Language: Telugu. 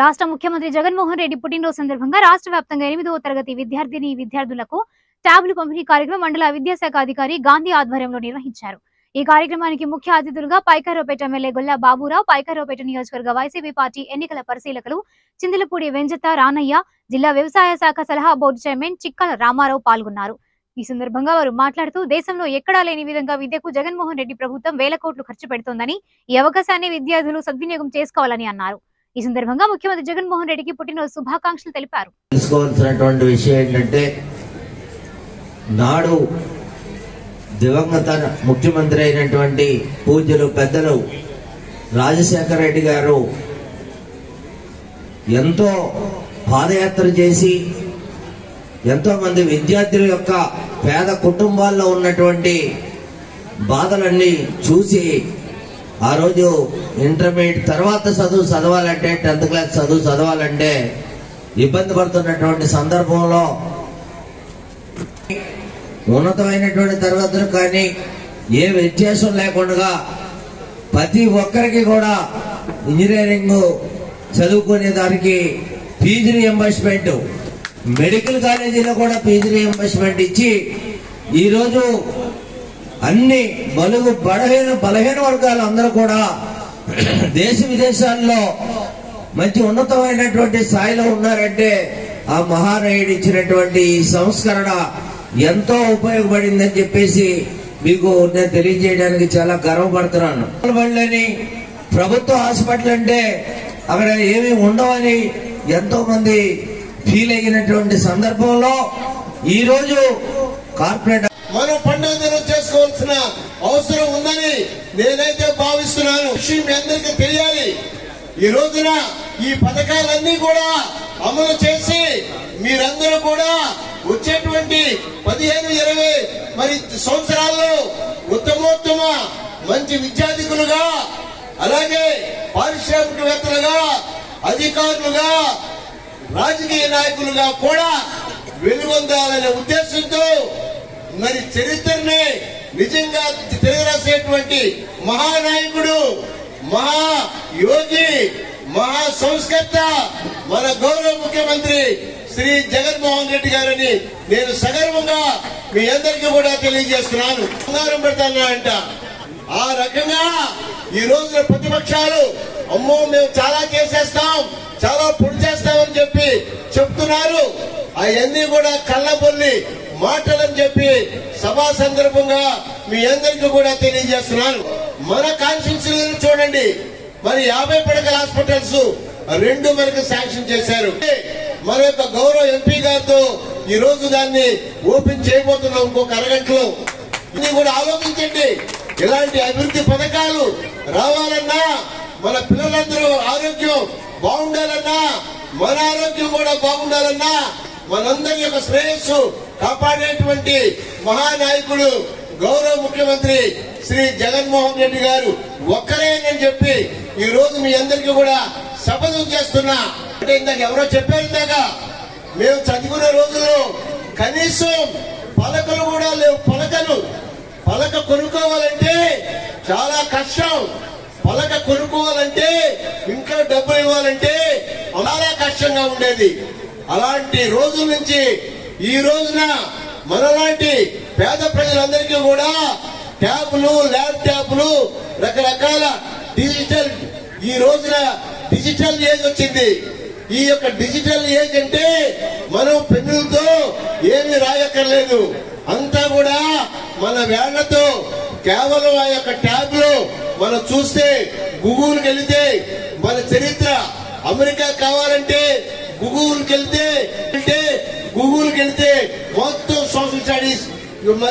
రాష్ట్ర ముఖ్యమంత్రి జగన్మోహన్ రెడ్డి పుట్టినరోజు సందర్భంగా రాష్ట్ర వ్యాప్తంగా ఎనిమిదవ తరగతి విద్యార్థిని విద్యార్థులకు ట్యాబ్లు పంపిణీ కార్యక్రమం మండల విద్యాశాఖ అధికారి గాంధీ ఆధ్వర్యంలో నిర్వహించారు ఈ కార్యక్రమానికి ముఖ్య అతిథులుగా పైకారావుపేట ఎమ్మెల్యే గొల్లా బాబురావు పైకారావుపేట నియోజకవర్గ వైసీపీ పార్టీ ఎన్నికల పరిశీలకులు చింతలపూడి వెంజత రానయ్య జిల్లా వ్యవసాయ శాఖ సలహా బోర్డు చైర్మన్ చిక్కల రామారావు పాల్గొన్నారు ఈ సందర్భంగా వారు మాట్లాడుతూ దేశంలో ఎక్కడా లేని విధంగా విద్యకు జగన్మోహన్ రెడ్డి ప్రభుత్వం వేల కోట్లు ఖర్చు పెడుతోందని ఈ అవకాశాన్ని విద్యార్థులు సద్వినియోగం చేసుకోవాలని అన్నారు ఈ సందర్భంగా ముఖ్యమంత్రి జగన్మోహన్ రెడ్డికి పుట్టినరోజు శుభాకాంక్షలు తెలిపారు తెలుసుకోవాల్సినటువంటి విషయం ఏంటంటే నాడు దివంగత ముఖ్యమంత్రి అయినటువంటి పూజ్యులు పెద్దలు రాజశేఖర రెడ్డి గారు ఎంతో పాదయాత్ర చేసి ఎంతో మంది విద్యార్థుల యొక్క పేద కుటుంబాల్లో ఉన్నటువంటి బాధలన్నీ చూసి ఆ రోజు ఇంటర్మీడియట్ తర్వాత చదువు చదవాలంటే టెన్త్ క్లాస్ చదువు చదవాలంటే ఇబ్బంది పడుతున్నటువంటి సందర్భంలో ఉన్నతమైనటువంటి తరగతులు కానీ ఏ వ్యత్యాసం లేకుండా ప్రతి ఒక్కరికి కూడా ఇంజనీరింగ్ చదువుకునే దానికి ఫీజు రియంబర్స్మెంట్ మెడికల్ కాలేజీలో కూడా ఫీజు రియంబర్స్మెంట్ ఇచ్చి ఈరోజు అన్ని బలుగు బలహీన బలహీన వర్గాలు అందరూ కూడా దేశ విదేశాల్లో మంచి ఉన్నతమైనటువంటి స్థాయిలో ఉన్నారంటే ఆ మహారాయుడు ఇచ్చినటువంటి ఈ సంస్కరణ ఎంతో ఉపయోగపడిందని చెప్పేసి మీకు నేను తెలియజేయడానికి చాలా గర్వపడుతున్నాను వాళ్ళని ప్రభుత్వ హాస్పిటల్ అంటే అక్కడ ఏమీ ఉండవని ఎంతో మంది ఫీల్ అయినటువంటి సందర్భంలో ఈ రోజు కార్పొరేట్ మనం పండుగ దినం చేసుకోవాల్సిన అవసరం ఉందని నేనైతే భావిస్తున్నాను విషయం మీ అందరికీ తెలియాలి ఈ రోజున ఈ పథకాలన్నీ కూడా అమలు చేసి మీరందరూ కూడా వచ్చేటువంటి పదిహేను ఇరవై మరి సంవత్సరాల్లో ఉత్తమోత్తమ మంచి విద్యార్థికులుగా అలాగే పారిశ్రామికవేత్తలుగా అధికారులుగా రాజకీయ నాయకులుగా కూడా వెలుగొందాలనే ఉద్దేశంతో మరి చరిత్రని నిజంగా తిరగరాసేటువంటి మహానాయకుడు మహా యోగి మహా సంస్కర్త మన గౌరవ ముఖ్యమంత్రి శ్రీ జగన్మోహన్ రెడ్డి గారని నేను సగర్వంగా మీ అందరికీ కూడా తెలియజేస్తున్నాను బంగారం పెడతాను అంట ఆ రకంగా ఈ రోజున ప్రతిపక్షాలు అమ్మో మేము చాలా చేసేస్తాం చాలా పొడి చేస్తామని చెప్పి చెప్తున్నారు అవన్నీ కూడా కళ్ళబొల్లి మాటలని చెప్పి సభా సందర్భంగా మీ అందరికీ కూడా తెలియజేస్తున్నాను మన కాన్స్టిట్యూన్సీలను చూడండి మరి యాభై పడకల హాస్పిటల్స్ రెండు మనకు శాంక్షన్ చేశారు మన యొక్క గౌరవ ఎంపీ గారితో ఈ రోజు దాన్ని ఓపెన్ చేయబోతున్నాం ఇంకొక అరగంటలో ఇది కూడా ఆలోచించండి ఇలాంటి అభివృద్ధి పథకాలు రావాలన్నా మన పిల్లలందరూ ఆరోగ్యం బాగుండాలన్నా మన ఆరోగ్యం కూడా బాగుండాలన్నా మనందరి యొక్క శ్రేయస్సు కాపాడేటువంటి మహానాయకుడు గౌరవ ముఖ్యమంత్రి శ్రీ జగన్మోహన్ రెడ్డి గారు ఒక్కరేనని చెప్పి ఈ రోజు మీ అందరికీ కూడా శపథం చేస్తున్నా అంటే ఇందాక ఎవరో చెప్పారు ఇందాక మేము చదువుకునే రోజుల్లో కనీసం పలకలు కూడా లేవు పలకలు పలక కొనుక్కోవాలంటే చాలా కష్టం పలక కొనుక్కోవాలంటే ఇంట్లో డబ్బులు ఇవ్వాలంటే చాలా కష్టంగా ఉండేది అలాంటి రోజుల నుంచి ఈ రోజున మనలాంటి పేద ప్రజలందరికీ కూడా ట్యాబ్లు ల్యాప్టాప్లు రకరకాల డిజిటల్ ఈ రోజున డిజిటల్ ఏజ్ వచ్చింది ఈ యొక్క డిజిటల్ ఏజ్ అంటే మనం పెన్నులతో ఏమి రాయక్కర్లేదు అంతా కూడా మన వేళ్లతో కేవలం ఆ యొక్క ట్యాబ్ లో మనం చూస్తే గూగుల్కి వెళితే మన చరిత్ర అమెరికా కావాలంటే గూగుల్కి వెళ్తే అంటే గూగుల్కి వెళ్తే మొత్తం సోషల్ స్టడీస్